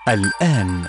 الآن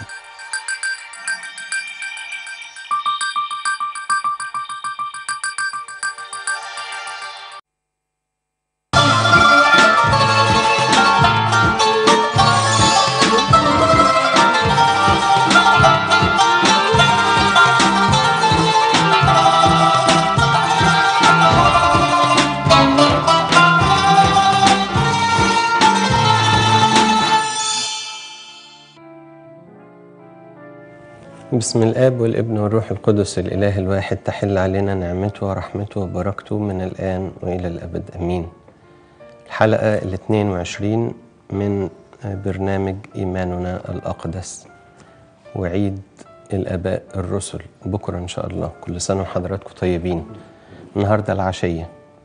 بسم الآب والابن والروح القدس الإله الواحد تحل علينا نعمته ورحمته وبركته من الآن وإلى الأبد أمين الحلقة ال 22 من برنامج إيماننا الأقدس وعيد الآباء الرسل بكرة إن شاء الله كل سنة وحضراتكم طيبين النهاردة العشية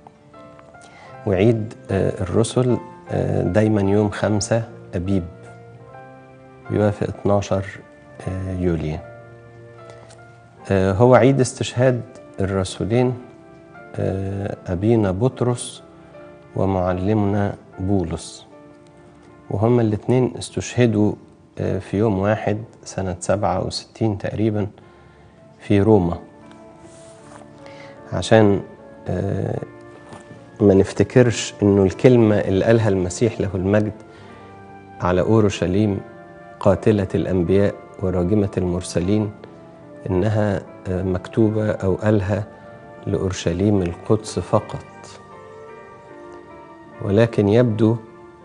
وعيد الرسل دايما يوم خمسة أبيب بيوافق 12 يوليو هو عيد استشهاد الرسولين أبينا بطرس ومعلمنا بولس وهما الاثنين استشهدوا في يوم واحد سنة سبعة وستين تقريبا في روما عشان ما نفتكرش انه الكلمة اللي قالها المسيح له المجد على أورشليم قاتلة الأنبياء وراجمة المرسلين إنها مكتوبة أو قالها لأورشليم القدس فقط ولكن يبدو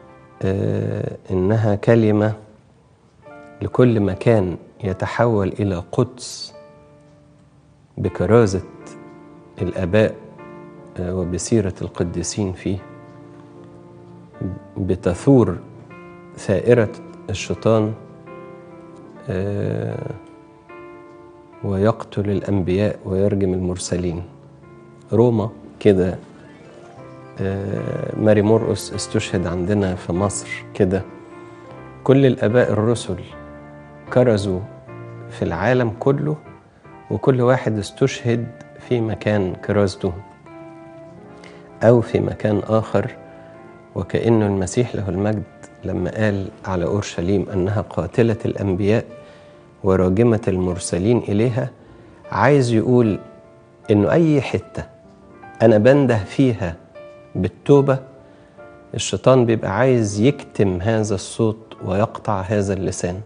إنها كلمة لكل مكان يتحول إلى قدس بكرازة الآباء وبسيرة القديسين فيه بتثور ثائرة الشيطان ويقتل الأنبياء ويرجم المرسلين روما كده ماري مرقس استشهد عندنا في مصر كده كل الآباء الرسل كرزوا في العالم كله وكل واحد استشهد في مكان كرازته أو في مكان آخر وكأنه المسيح له المجد لما قال على أورشليم أنها قاتلة الأنبياء وراجمة المرسلين إليها عايز يقول إنه أي حتة أنا بنده فيها بالتوبة الشيطان بيبقى عايز يكتم هذا الصوت ويقطع هذا اللسان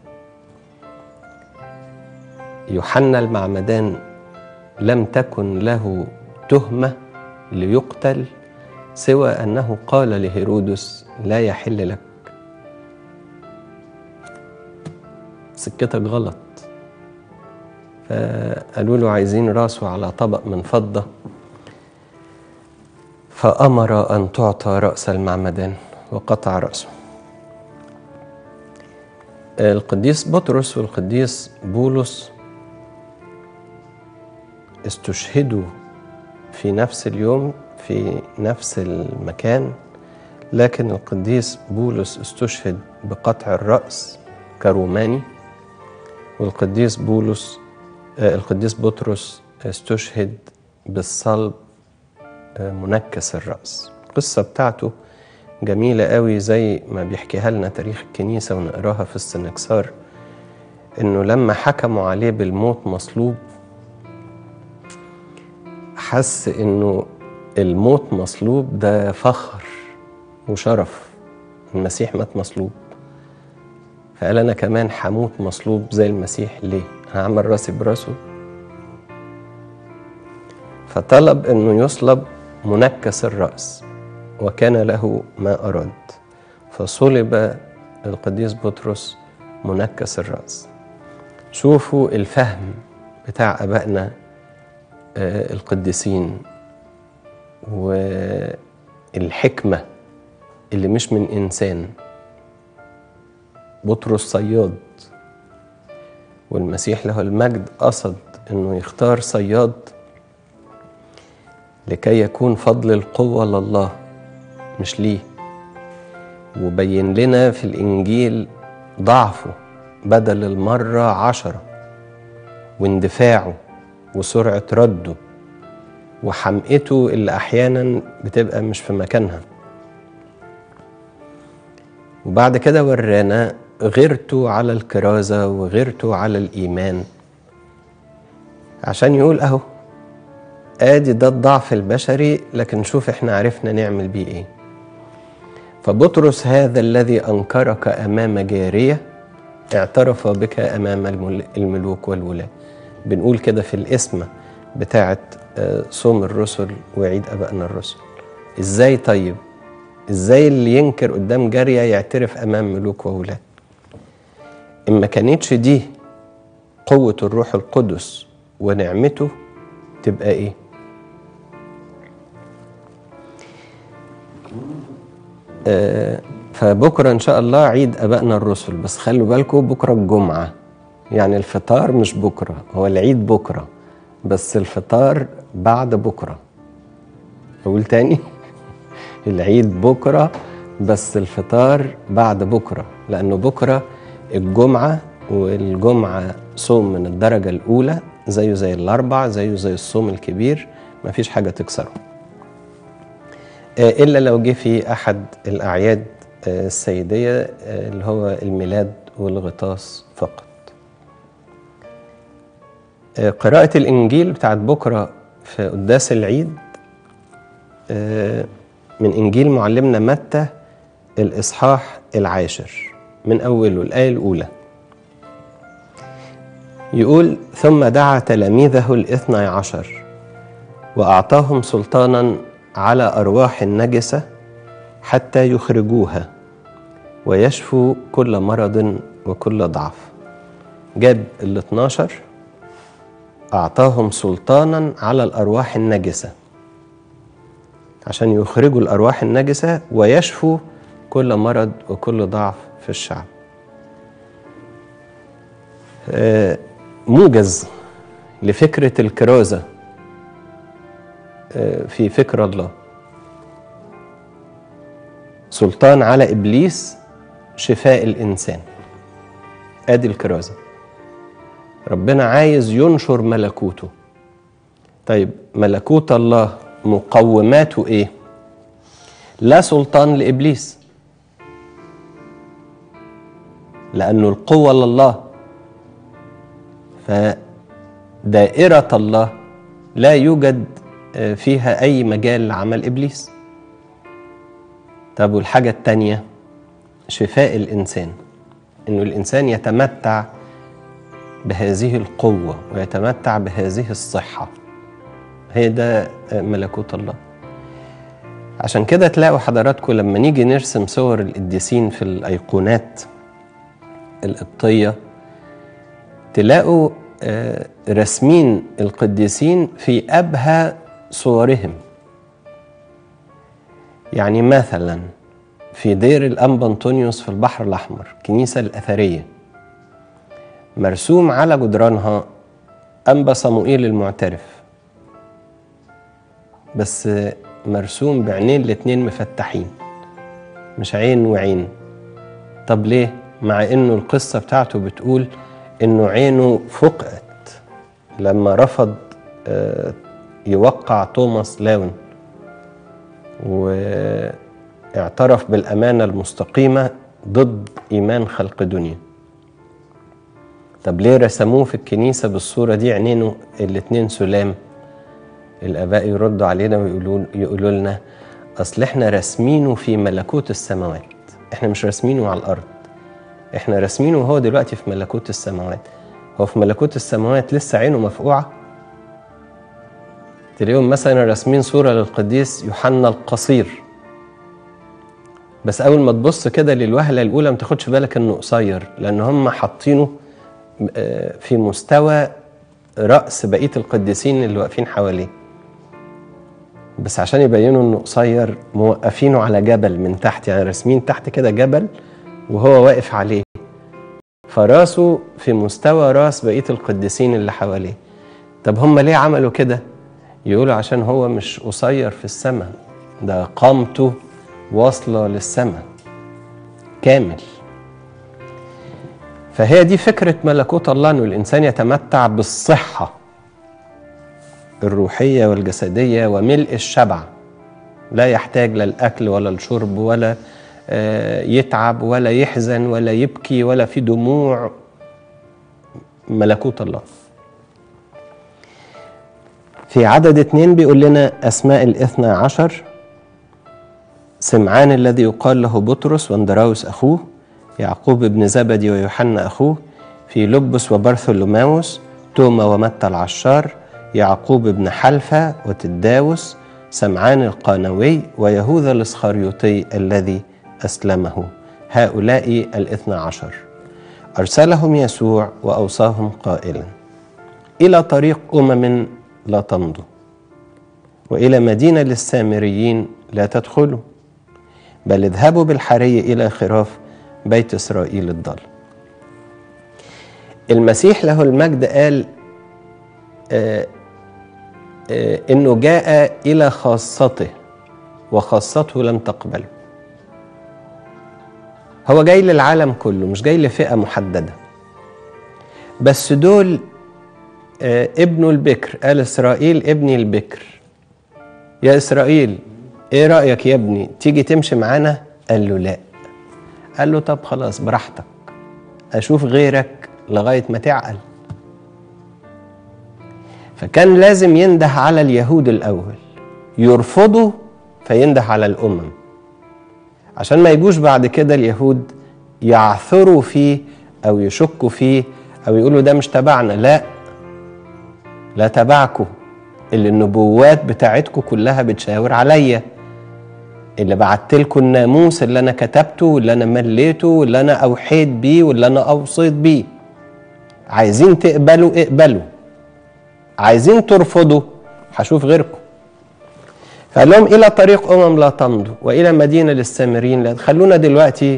يوحنا المعمدان لم تكن له تهمة ليقتل سوى أنه قال لهيرودس لا يحل لك سكتك غلط فقالوا له عايزين راسه على طبق من فضة فأمر أن تعطى رأس المعمدان وقطع رأسه القديس بطرس والقديس بولس استشهدوا في نفس اليوم في نفس المكان لكن القديس بولس استشهد بقطع الرأس كروماني والقديس بولس القديس بطرس استشهد بالصلب منكس الرأس القصة بتاعته جميلة قوي زي ما بيحكيها لنا تاريخ الكنيسة ونقراها في السنكسار إنه لما حكموا عليه بالموت مصلوب حس إنه الموت مصلوب ده فخر وشرف المسيح مات مصلوب فقال أنا كمان هموت مصلوب زي المسيح ليه؟ هعمل راسي براسه فطلب إنه يصلب منكس الرأس وكان له ما أراد فصلب القديس بطرس منكس الرأس شوفوا الفهم بتاع أبائنا القديسين والحكمة اللي مش من إنسان بطرس صياد والمسيح له المجد قصد انه يختار صياد لكي يكون فضل القوة لله مش ليه وبين لنا في الإنجيل ضعفه بدل المرة عشرة واندفاعه وسرعة رده وحمقته اللي أحيانا بتبقى مش في مكانها وبعد كده ورانا غيرته على الكرازة وغيرته على الإيمان عشان يقول أهو آدي ده الضعف البشري لكن شوف إحنا عرفنا نعمل بيه إيه فبطرس هذا الذي أنكرك أمام جارية اعترف بك أمام الملوك والولاة بنقول كده في الاسم بتاعة صوم الرسل وعيد أبائنا الرسل إزاي طيب إزاي اللي ينكر قدام جارية يعترف أمام ملوك وولاة إن ما كانتش دي قوة الروح القدس ونعمته تبقى إيه آه فبكرة إن شاء الله عيد أبائنا الرسل بس خلوا بالكم بكرة الجمعة يعني الفطار مش بكرة هو العيد بكرة بس الفطار بعد بكرة أقول تاني العيد بكرة بس الفطار بعد بكرة لأنه بكرة الجمعة والجمعة صوم من الدرجة الأولى زيه زي الأربع زيه زي الصوم الكبير مفيش حاجة تكسره إلا لو جه في أحد الأعياد السيدية اللي هو الميلاد والغطاس فقط قراءة الإنجيل بتاعت بكرة في قداس العيد من إنجيل معلمنا متى الإصحاح العاشر من أوله الآية الأولى يقول ثم دعا تلاميذه الاثنى عشر وأعطاهم سلطانا على أرواح النجسة حتى يخرجوها ويشفوا كل مرض وكل ضعف جاب ال 12 أعطاهم سلطانا على الأرواح النجسة عشان يخرجوا الأرواح النجسة ويشفوا كل مرض وكل ضعف في الشعب موجز لفكرة الكرازة في فكر الله سلطان على إبليس شفاء الإنسان آدي الكرازة ربنا عايز ينشر ملكوته طيب ملكوت الله مقوماته ايه لا سلطان لابليس لانه القوه لله فدائره الله لا يوجد فيها اي مجال لعمل ابليس طب والحاجه الثانيه شفاء الانسان انه الانسان يتمتع بهذه القوه ويتمتع بهذه الصحه هي ده ملكوت الله عشان كده تلاقوا حضراتكم لما نيجي نرسم صور القديسين في الايقونات القبطيه تلاقوا رسمين القديسين في ابهى صورهم يعني مثلا في دير الانبا انطونيوس في البحر الاحمر الكنيسه الاثريه مرسوم على جدرانها انبا صموئيل المعترف بس مرسوم بعينين الاتنين مفتحين مش عين وعين طب ليه مع انه القصة بتاعته بتقول انه عينه فقعت لما رفض يوقع توماس لاون واعترف بالأمانة المستقيمة ضد إيمان خلق دنيا طب ليه رسموه في الكنيسة بالصورة دي عينينه الاتنين سلام الآباء يردوا علينا ويقولوا يقولوا لنا أصل إحنا راسمينه في ملكوت السماوات إحنا مش راسمينه على الأرض إحنا راسمينه وهو دلوقتي في ملكوت السماوات هو في ملكوت السماوات لسه عينه مفقوعة تلاقيهم مثلا راسمين صورة للقديس يوحنا القصير بس أول ما تبص كده للوهلة الأولى ما تاخدش بالك إنه قصير لأن هم حاطينه في مستوى رأس بقية القديسين اللي واقفين حواليه بس عشان يبينوا انه قصير موقفينه على جبل من تحت يعني راسمين تحت كده جبل وهو واقف عليه فراسه في مستوى راس بقيه القديسين اللي حواليه طب هم ليه عملوا كده يقولوا عشان هو مش قصير في السماء ده قامته واصله للسماء كامل فهي دي فكره ملكوت الله انه الانسان يتمتع بالصحه الروحيه والجسديه وملء الشبع لا يحتاج لا الاكل ولا الشرب ولا آه، يتعب ولا يحزن ولا يبكي ولا في دموع ملكوت الله في عدد اتنين بيقول لنا أسماء الاثنى عشر سمعان الذي يقال له بطرس واندراوس أخوه يعقوب بن زبدي ويوحنا أخوه في لبس وبرثولوماوس توما ومتى العشار يعقوب بن حلفة وتداوس سمعان القانوي ويهوذا الاسخريوطي الذي أسلمه هؤلاء الاثنى عشر أرسلهم يسوع وأوصاهم قائلا إلى طريق أمم لا تمضوا وإلى مدينة للسامريين لا تدخلوا بل اذهبوا بالحري إلى خراف بيت إسرائيل الضال المسيح له المجد قال آه آه إنه جاء إلى خاصته وخاصته لم تقبله هو جاي للعالم كله مش جاي لفئة محددة بس دول آه ابنه البكر قال إسرائيل ابني البكر يا إسرائيل إيه رأيك يا ابني تيجي تمشي معانا قال له لا قال له طب خلاص براحتك أشوف غيرك لغاية ما تعقل فكان لازم ينده على اليهود الأول يرفضوا فينده على الأمم عشان ما يجوش بعد كده اليهود يعثروا فيه أو يشكوا فيه أو يقولوا ده مش تبعنا لا لا تبعكم اللي النبوات بتاعتكم كلها بتشاور عليا اللي بعت لكم الناموس اللي انا كتبته واللي انا مليته واللي انا اوحيت بيه واللي انا اوصيت بيه عايزين تقبلوا اقبلوا عايزين ترفضوا هشوف غيركم فقال لهم الى طريق امم لا تمضوا والى مدينه للسامريين لا خلونا دلوقتي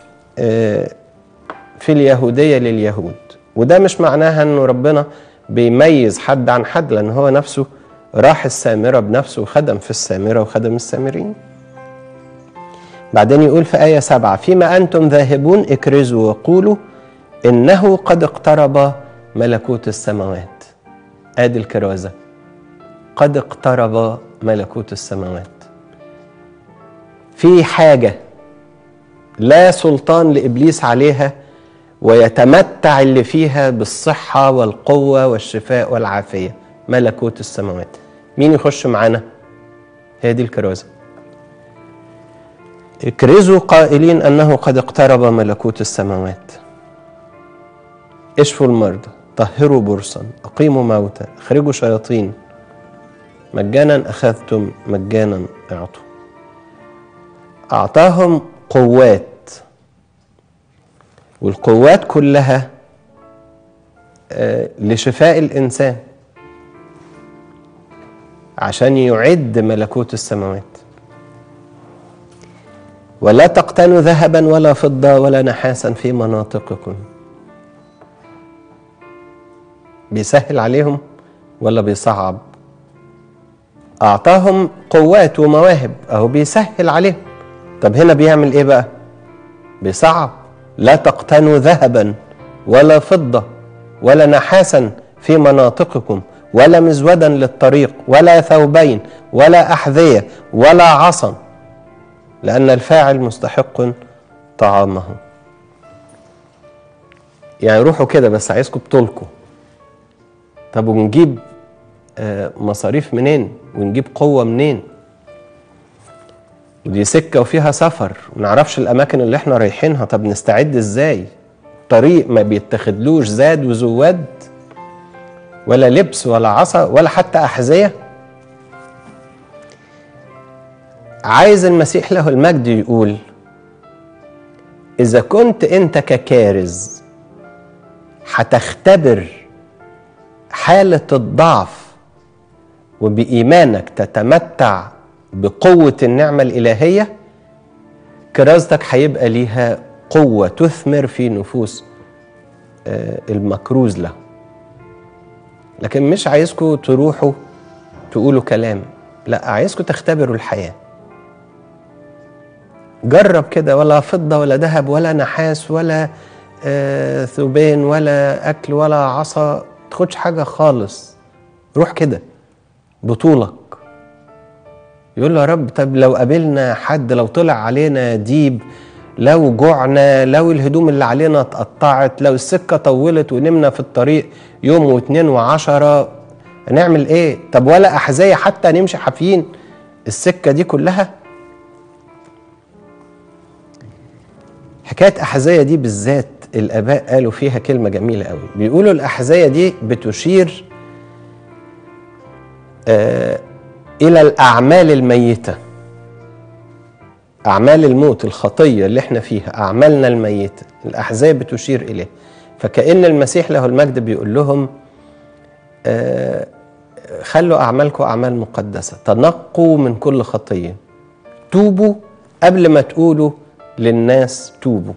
في اليهوديه لليهود وده مش معناها انه ربنا بيميز حد عن حد لان هو نفسه راح السامره بنفسه وخدم في السامره وخدم السامريين بعدين يقول في آية سبعة فيما أنتم ذاهبون اكرزوا وقولوا إنه قد اقترب ملكوت السماوات آدي الكرازة قد اقترب ملكوت السماوات في حاجة لا سلطان لإبليس عليها ويتمتع اللي فيها بالصحة والقوة والشفاء والعافية ملكوت السماوات مين يخش معانا هي دي الكرازة اكرزوا قائلين انه قد اقترب ملكوت السماوات اشفوا المرضى طهروا برصا اقيموا موتى اخرجوا شياطين مجانا اخذتم مجانا اعطوا اعطاهم قوات والقوات كلها لشفاء الانسان عشان يعد ملكوت السماوات ولا تقتنوا ذهبا ولا فضة ولا نحاسا في مناطقكم بيسهل عليهم ولا بيصعب أعطاهم قوات ومواهب أهو بيسهل عليهم طب هنا بيعمل إيه بقى بيصعب لا تقتنوا ذهبا ولا فضة ولا نحاسا في مناطقكم ولا مزودا للطريق ولا ثوبين ولا أحذية ولا عصا لأن الفاعل مستحق طعامه يعني روحوا كده بس عايزكم بطولكم طب ونجيب مصاريف منين ونجيب قوة منين ودي سكة وفيها سفر ونعرفش الأماكن اللي احنا رايحينها طب نستعد ازاي طريق ما بيتخدلوش زاد وزواد ولا لبس ولا عصا ولا حتى أحذية عايز المسيح له المجد يقول إذا كنت أنت ككارز هتختبر حالة الضعف وبإيمانك تتمتع بقوة النعمة الإلهية كرازتك هيبقى ليها قوة تثمر في نفوس المكروز له لكن مش عايزكم تروحوا تقولوا كلام لا عايزكم تختبروا الحياه جرب كده ولا فضة ولا ذهب ولا نحاس ولا آه ثوبين ولا أكل ولا عصا تاخدش حاجة خالص روح كده بطولك يقول له يا رب طب لو قابلنا حد لو طلع علينا ديب لو جوعنا لو الهدوم اللي علينا اتقطعت لو السكة طولت ونمنا في الطريق يوم واثنين وعشرة هنعمل ايه طب ولا أحذية حتى نمشي حافيين السكة دي كلها حكاية أحذية دي بالذات الآباء قالوا فيها كلمة جميلة قوي بيقولوا الأحذية دي بتشير آه إلى الأعمال الميتة أعمال الموت الخطية اللي احنا فيها أعمالنا الميتة الأحذية بتشير إليه فكأن المسيح له المجد بيقول لهم آه خلوا أعمالكم أعمال مقدسة تنقوا من كل خطية توبوا قبل ما تقولوا للناس توبوا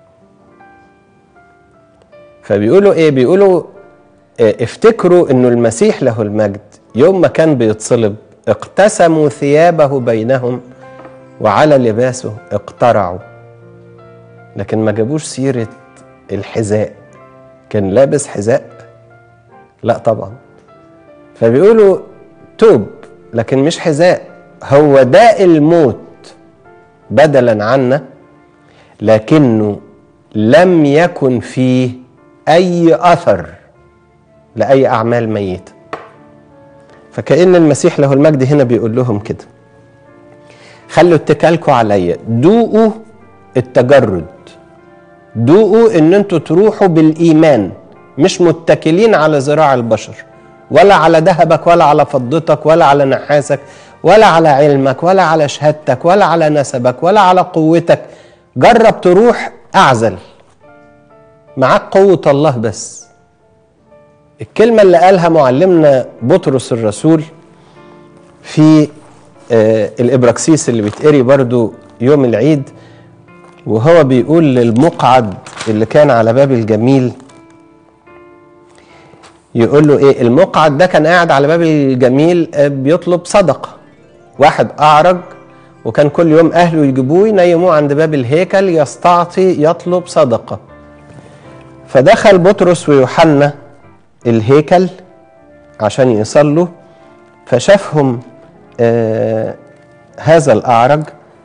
فبيقولوا ايه بيقولوا اه افتكروا انه المسيح له المجد يوم ما كان بيتصلب اقتسموا ثيابه بينهم وعلى لباسه اقترعوا لكن ما جابوش سيرة الحذاء كان لابس حذاء لا طبعا فبيقولوا توب لكن مش حذاء هو داء الموت بدلا عنا لكنه لم يكن فيه اي اثر لاي اعمال ميته فكأن المسيح له المجد هنا بيقول لهم كده خلوا اتكالكم عليا دوقوا التجرد دوقوا ان انتوا تروحوا بالايمان مش متكلين على ذراع البشر ولا على ذهبك ولا على فضتك ولا على نحاسك ولا على علمك ولا على شهادتك ولا على نسبك ولا على قوتك جرب تروح اعزل معاك قوة الله بس الكلمة اللي قالها معلمنا بطرس الرسول في آه الإبراكسيس اللي بيتقري برضو يوم العيد وهو بيقول للمقعد اللي كان على باب الجميل يقول له ايه المقعد ده كان قاعد على باب الجميل بيطلب صدقة واحد أعرج وكان كل يوم أهله يجيبوه ينيموه عند باب الهيكل يستعطي يطلب صدقة فدخل بطرس ويوحنا الهيكل عشان يصلوا فشافهم آه هذا الأعرج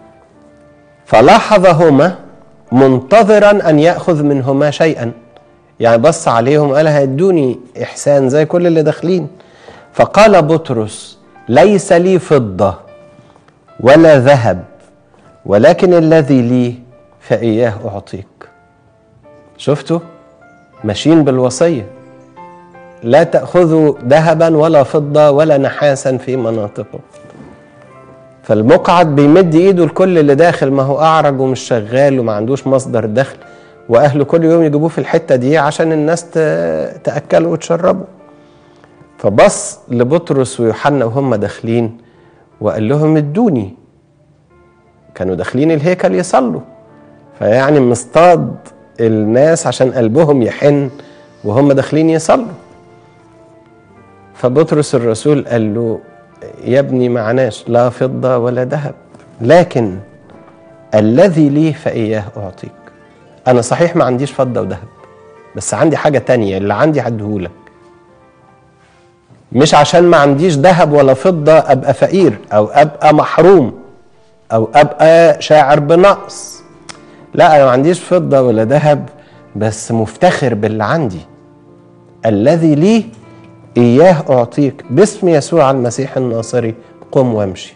فلاحظهما منتظرا أن يأخذ منهما شيئا يعني بص عليهم وقال هيدوني إحسان زي كل اللي داخلين فقال بطرس ليس لي فضة ولا ذهب ولكن الذي لي فإياه أعطيك شفتوا ماشيين بالوصية لا تأخذوا ذهبا ولا فضة ولا نحاسا في مناطقه فالمقعد بيمد ايده لكل اللي داخل ما هو اعرج ومش شغال وما عندوش مصدر دخل واهله كل يوم يجيبوه في الحته دي عشان الناس تاكلوا وتشربوا فبص لبطرس ويوحنا وهم داخلين وقال لهم ادوني كانوا داخلين الهيكل يصلوا فيعني مصطاد الناس عشان قلبهم يحن وهم داخلين يصلوا فبطرس الرسول قال له يا ابني معناش لا فضة ولا ذهب لكن الذي لي فإياه أعطيك أنا صحيح ما عنديش فضة وذهب بس عندي حاجة تانية اللي عندي هديهولك مش عشان ما عنديش ذهب ولا فضة أبقى فقير أو أبقى محروم أو أبقى شاعر بنقص لا أنا ما عنديش فضة ولا ذهب بس مفتخر باللي عندي الذي لي إياه أعطيك باسم يسوع المسيح الناصري قم وامشي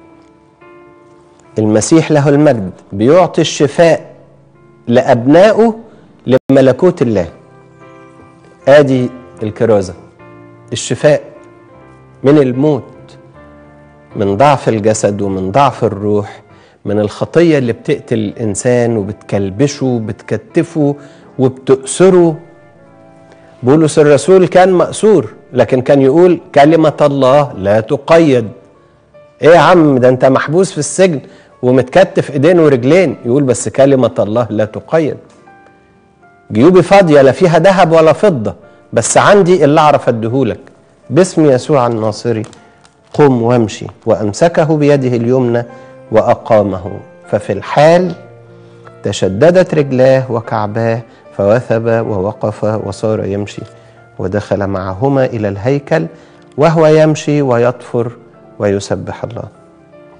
المسيح له المجد بيعطي الشفاء لأبنائه لملكوت الله آدي الكرازة الشفاء من الموت من ضعف الجسد ومن ضعف الروح من الخطية اللي بتقتل الإنسان وبتكلبشه وبتكتفه وبتأسره بولس الرسول كان مأسور لكن كان يقول كلمة الله لا تقيد ايه يا عم ده انت محبوس في السجن ومتكتف ايدين ورجلين يقول بس كلمة الله لا تقيد جيوبي فاضية لا فيها ذهب ولا فضة بس عندي اللي اعرف اديهولك باسم يسوع الناصري قم وامشي وامسكه بيده اليمنى واقامه ففي الحال تشددت رجلاه وكعباه فوثب ووقف وصار يمشي ودخل معهما الى الهيكل وهو يمشي ويطفر ويسبح الله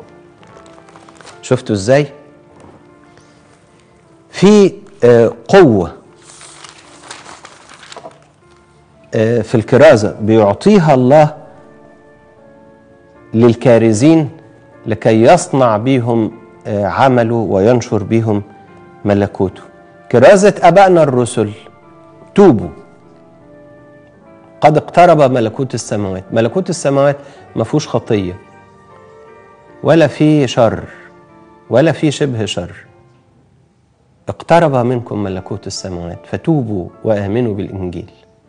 شفتوا ازاي في آه، قوه آه، في الكرازه بيعطيها الله للكارزين لكي يصنع بيهم آه، عمله وينشر بيهم ملكوته كرازه ابائنا الرسل توبوا قد اقترب ملكوت السماوات ملكوت السماوات ما فيهوش خطيه ولا فيه شر ولا فيه شبه شر اقترب منكم ملكوت السماوات فتوبوا وامنوا بالانجيل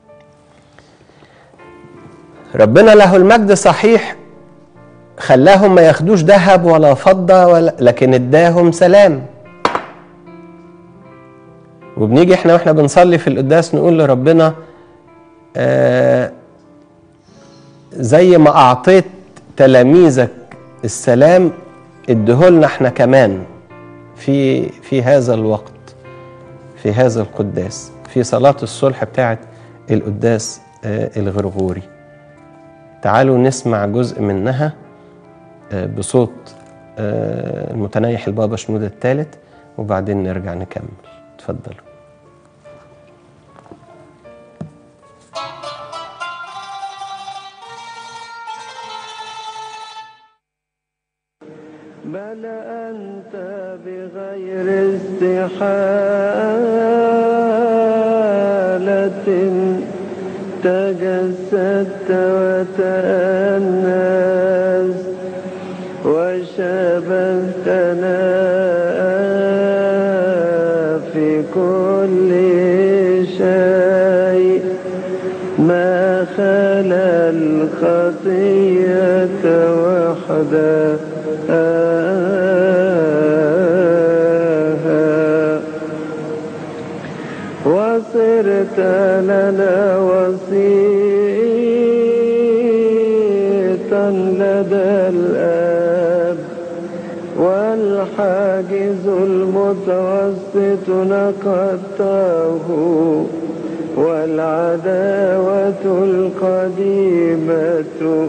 ربنا له المجد صحيح خلاهم ما ياخدوش ذهب ولا فضه ولا لكن اداهم سلام وبنيجي احنا واحنا بنصلي في القداس نقول لربنا آه زي ما اعطيت تلاميذك السلام ادهولنا احنا كمان في في هذا الوقت في هذا القداس في صلاة الصلح بتاعت القداس آه الغرغوري تعالوا نسمع جزء منها آه بصوت آه المتنيح البابا شنودة الثالث وبعدين نرجع نكمل اتفضلوا بل أنت بغير استحالة تجسدت وتأنست وشبهتنا في كل شيء ما خلا الخطية وحدها وصرت لنا وسيطا لدى الآب والحاجز المتوسط نقضته والعداوة القديمة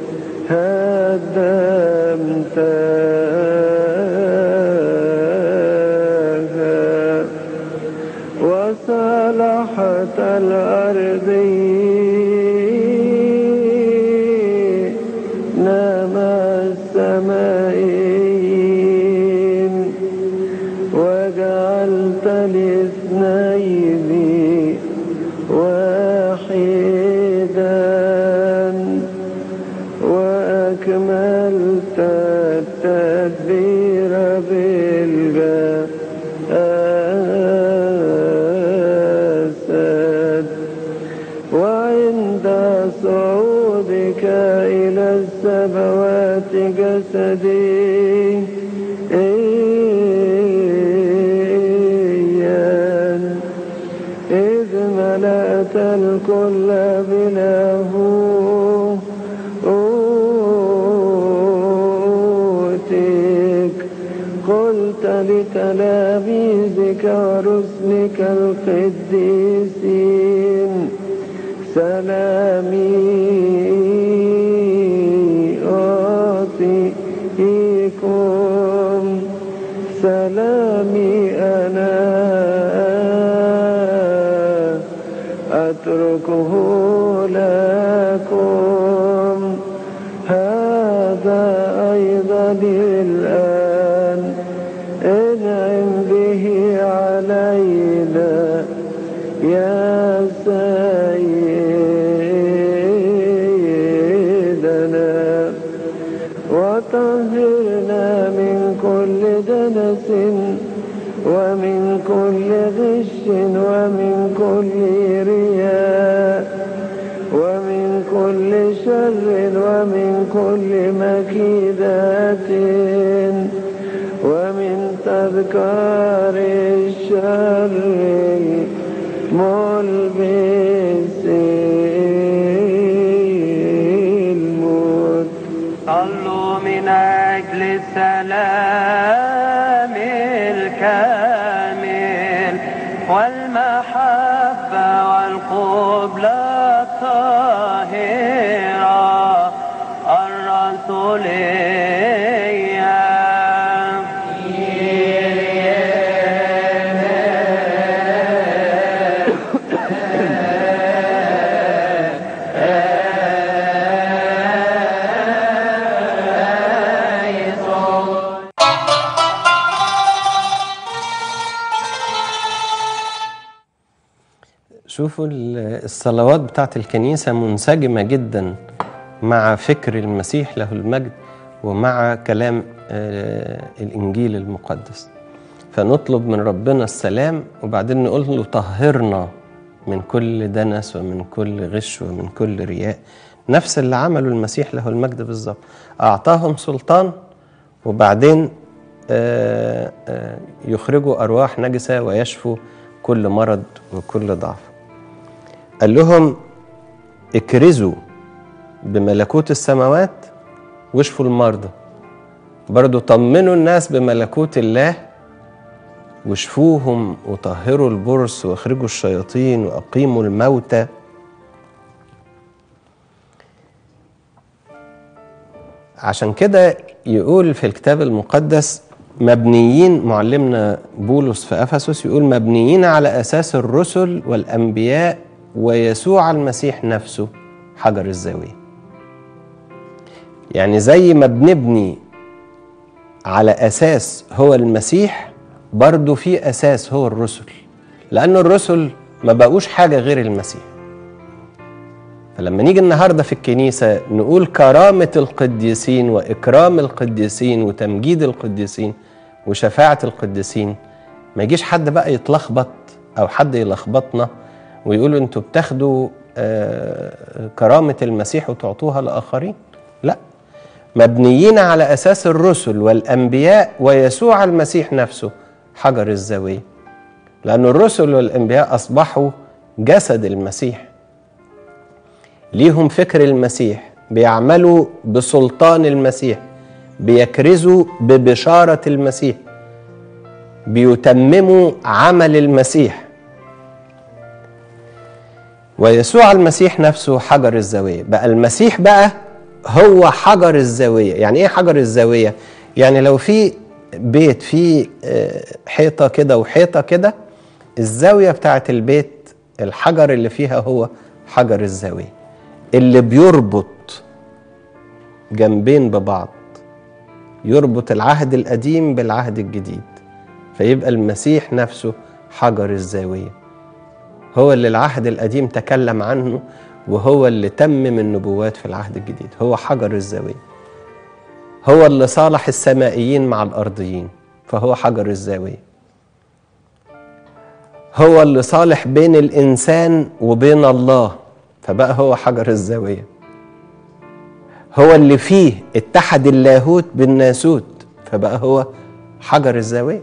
هدمتها وصلحت الأرض نام السمائين وجعلت الاثنين واحدا وأكملت التدبير بالجسد وعند صعودك إلى السماوات جسدي إيان إذ ملأت الكل بله أوتيك قلت لتلاميذك ورسلك القديسين سلامي أعطيكم سلامي أنا أتركه لكم هذا أيضا الآن انعم به علينا يا سيدنا وطهرنا من كل دنس ومن كل غش ومن كل رياء ومن كل شر ومن كل مكيدات ومن تذكار الشر ملبس الموت صلوا من أجل السلام الكامل والمحبة والقبلة الطاهرة الرسولية شوفوا ال- الصلوات بتاعت الكنيسة منسجمة جدا مع فكر المسيح له المجد ومع كلام آه، الإنجيل المقدس فنطلب من ربنا السلام وبعدين نقول له طهرنا من كل دنس ومن كل غش ومن كل رياء نفس اللي عمله المسيح له المجد بالظبط أعطاهم سلطان وبعدين آه، آه، يخرجوا أرواح نجسة ويشفوا كل مرض وكل ضعف قال لهم اكرزوا بملكوت السماوات واشفوا المرضى برضو طمنوا الناس بملكوت الله واشفوهم وطهروا البرص واخرجوا الشياطين واقيموا الموتى عشان كده يقول في الكتاب المقدس مبنيين معلمنا بولس في افسس يقول مبنيين على اساس الرسل والانبياء ويسوع المسيح نفسه حجر الزاويه يعني زي ما بنبني على اساس هو المسيح برضه في اساس هو الرسل لان الرسل ما بقوش حاجه غير المسيح فلما نيجي النهارده في الكنيسه نقول كرامه القديسين واكرام القديسين وتمجيد القديسين وشفاعه القديسين ما يجيش حد بقى يتلخبط او حد يلخبطنا ويقولوا انتوا بتاخدوا آه، كرامه المسيح وتعطوها لاخرين لا مبنيين على اساس الرسل والانبياء ويسوع المسيح نفسه حجر الزاويه لان الرسل والانبياء اصبحوا جسد المسيح ليهم فكر المسيح بيعملوا بسلطان المسيح بيكرزوا ببشاره المسيح بيتمموا عمل المسيح ويسوع المسيح نفسه حجر الزاويه بقى المسيح بقى هو حجر الزاويه يعني ايه حجر الزاويه يعني لو في بيت فيه آه، حيطه كده وحيطه كده الزاويه بتاعت البيت الحجر اللي فيها هو حجر الزاويه اللي بيربط جنبين ببعض يربط العهد القديم بالعهد الجديد فيبقى المسيح نفسه حجر الزاويه هو اللي العهد القديم تكلم عنه وهو اللي تمم النبوات في العهد الجديد هو حجر الزاويه هو اللي صالح السمائيين مع الارضيين فهو حجر الزاويه هو اللي صالح بين الانسان وبين الله فبقى هو حجر الزاويه هو اللي فيه اتحد اللاهوت بالناسوت فبقى هو حجر الزاويه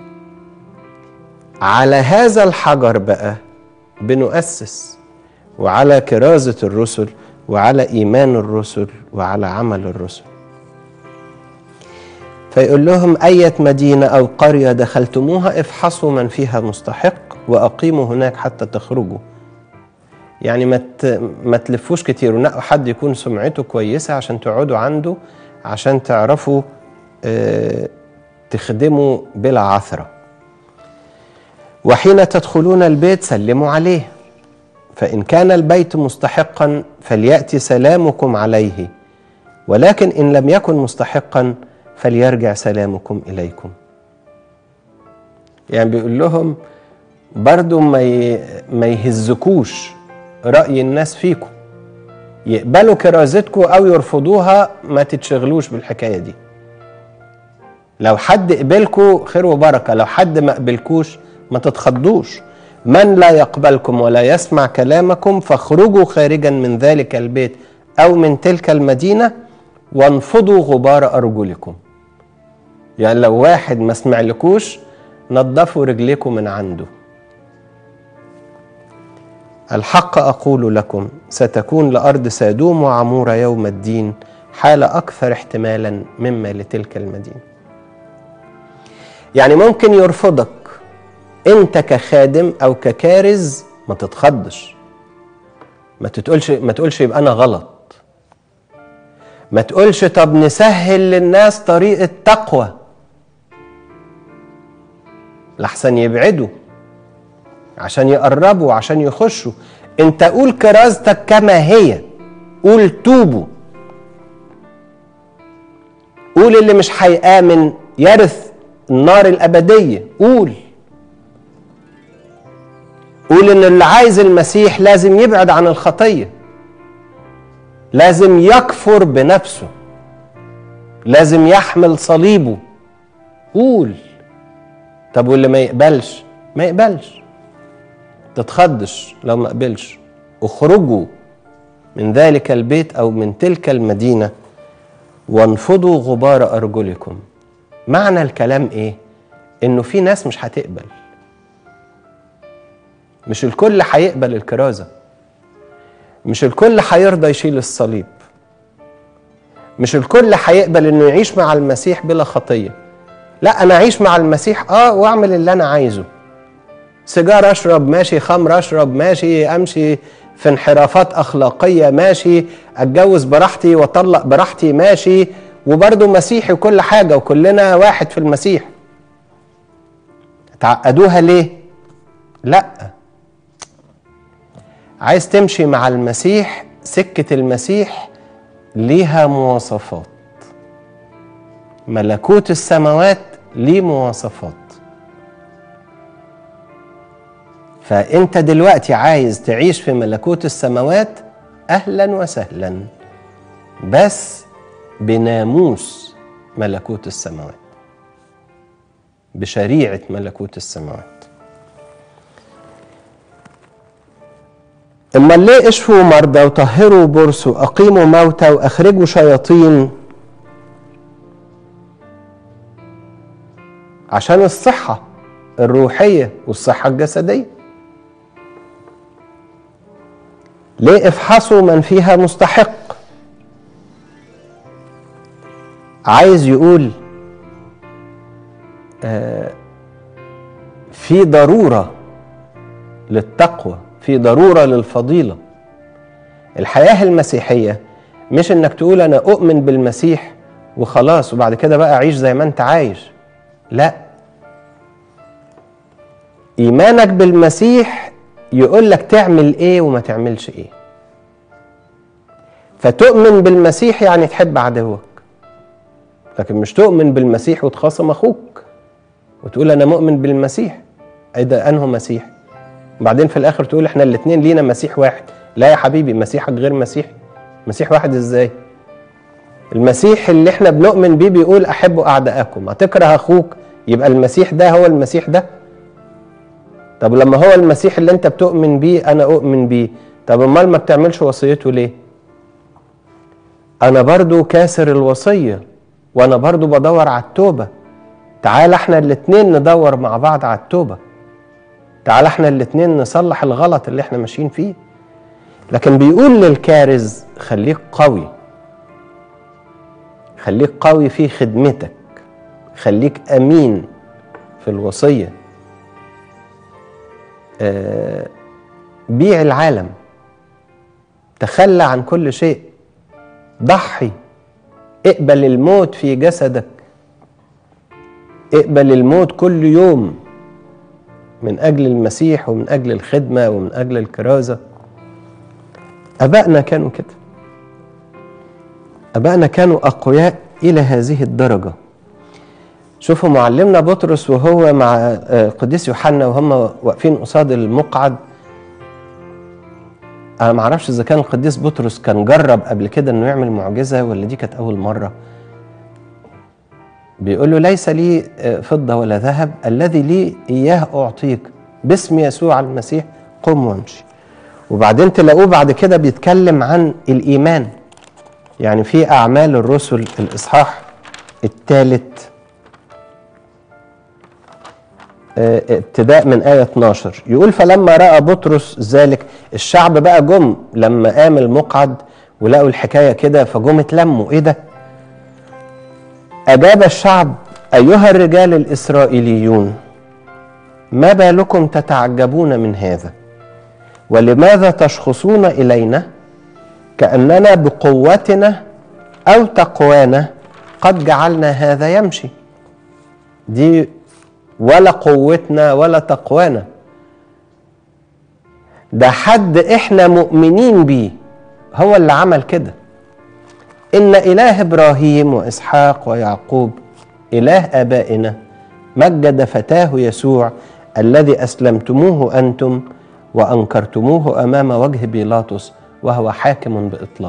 على هذا الحجر بقى بنؤسس وعلى كرازه الرسل وعلى ايمان الرسل وعلى عمل الرسل فيقول لهم أية مدينة أو قرية دخلتموها افحصوا من فيها مستحق وأقيموا هناك حتى تخرجوا يعني ما ت- ما تلفوش كتير ونقوا حد يكون سمعته كويسة عشان تقعدوا عنده عشان تعرفوا آه، تخدموا بلا عثرة وحين تدخلون البيت سلموا عليه فإن كان البيت مستحقا فليأتي سلامكم عليه ولكن إن لم يكن مستحقا فليرجع سلامكم إليكم يعني بيقول لهم برضو ما ي- ما يهزكوش رأي الناس فيكم يقبلوا كرازتكم أو يرفضوها ما تتشغلوش بالحكاية دي لو حد قبلكوا خير وبركة لو حد ما قبلكوش ما تتخضوش من لا يقبلكم ولا يسمع كلامكم فاخرجوا خارجا من ذلك البيت أو من تلك المدينة وانفضوا غبار أرجلكم يعني لو واحد ما سمعلكوش نظفوا رجليكم من عنده الحق أقول لكم ستكون لأرض سادوم وعمورة يوم الدين حالة أكثر احتمالا مما لتلك المدينة يعني ممكن يرفضك انت كخادم او ككارز ما تتخضش ما تتقولش ما تقولش يبقى انا غلط ما تقولش طب نسهل للناس طريقة تقوى لحسن يبعدوا عشان يقربوا عشان يخشوا انت قول كرازتك كما هي قول توبوا قول اللي مش هيآمن يرث النار الأبدية قول قول ان اللي عايز المسيح لازم يبعد عن الخطيه لازم يكفر بنفسه لازم يحمل صليبه قول طب واللي ما يقبلش ما يقبلش تتخضش لو ما قبلش اخرجوا من ذلك البيت او من تلك المدينه وانفضوا غبار ارجلكم معنى الكلام ايه انه في ناس مش هتقبل مش الكل هيقبل الكرازه مش الكل هيرضى يشيل الصليب مش الكل هيقبل انه يعيش مع المسيح بلا خطيه لا انا اعيش مع المسيح اه واعمل اللي انا عايزه سيجاره اشرب ماشي خمر اشرب ماشي امشي في انحرافات اخلاقيه ماشي اتجوز براحتي واطلق براحتي ماشي وبرضه مسيحي وكل حاجه وكلنا واحد في المسيح تعقدوها ليه لا عايز تمشي مع المسيح سكه المسيح ليها مواصفات ملكوت السماوات ليه مواصفات فانت دلوقتي عايز تعيش في ملكوت السماوات اهلا وسهلا بس بناموس ملكوت السماوات بشريعه ملكوت السماوات اما ليه اشفوا مرضى وطهروا برص واقيموا موتى واخرجوا شياطين عشان الصحه الروحيه والصحه الجسديه ليه افحصوا من فيها مستحق عايز يقول آه في ضروره للتقوى في ضروره للفضيله الحياه المسيحيه مش انك تقول انا اؤمن بالمسيح وخلاص وبعد كده بقى عيش زي ما انت عايش لا ايمانك بالمسيح يقول لك تعمل ايه وما تعملش ايه فتؤمن بالمسيح يعني تحب عدوك لكن مش تؤمن بالمسيح وتخاصم اخوك وتقول انا مؤمن بالمسيح ايه ده انه مسيح وبعدين في الاخر تقول احنا الاثنين لينا مسيح واحد لا يا حبيبي مسيحك غير مسيحي مسيح واحد ازاي المسيح اللي احنا بنؤمن بيه بيقول احبوا اعداءكم هتكره اخوك يبقى المسيح ده هو المسيح ده طب لما هو المسيح اللي انت بتؤمن بيه انا اؤمن بيه طب امال ما بتعملش وصيته ليه انا برضو كاسر الوصيه وانا برضو بدور على التوبه تعال احنا الاتنين ندور مع بعض على التوبه تعال احنا الاتنين نصلح الغلط اللي احنا ماشيين فيه لكن بيقول للكارز خليك قوي خليك قوي في خدمتك خليك امين في الوصيه آه بيع العالم تخلى عن كل شيء ضحي اقبل الموت في جسدك اقبل الموت كل يوم من اجل المسيح ومن اجل الخدمه ومن اجل الكرازه ابائنا كانوا كده ابائنا كانوا اقوياء الى هذه الدرجه شوفوا معلمنا بطرس وهو مع قديس يوحنا وهم واقفين قصاد المقعد انا ما اعرفش اذا كان القديس بطرس كان جرب قبل كده انه يعمل معجزه ولا دي كانت اول مره بيقول له ليس لي فضه ولا ذهب الذي لي اياه اعطيك باسم يسوع المسيح قم وامشي وبعدين تلاقوه بعد كده بيتكلم عن الايمان يعني في اعمال الرسل الاصحاح الثالث ابتداء من آية 12 يقول فلما رأى بطرس ذلك الشعب بقى جم لما قام المقعد ولقوا الحكاية كده فجم اتلموا ايه ده أجاب الشعب أيها الرجال الإسرائيليون ما بالكم تتعجبون من هذا ولماذا تشخصون إلينا كأننا بقوتنا أو تقوانا قد جعلنا هذا يمشي دي ولا قوتنا ولا تقوانا ده حد احنا مؤمنين بيه هو اللي عمل كده ان اله ابراهيم واسحاق ويعقوب اله ابائنا مجد فتاه يسوع الذي اسلمتموه انتم وأنكرتموه أمام وجه بيلاطس وهو حاكم بإطلاق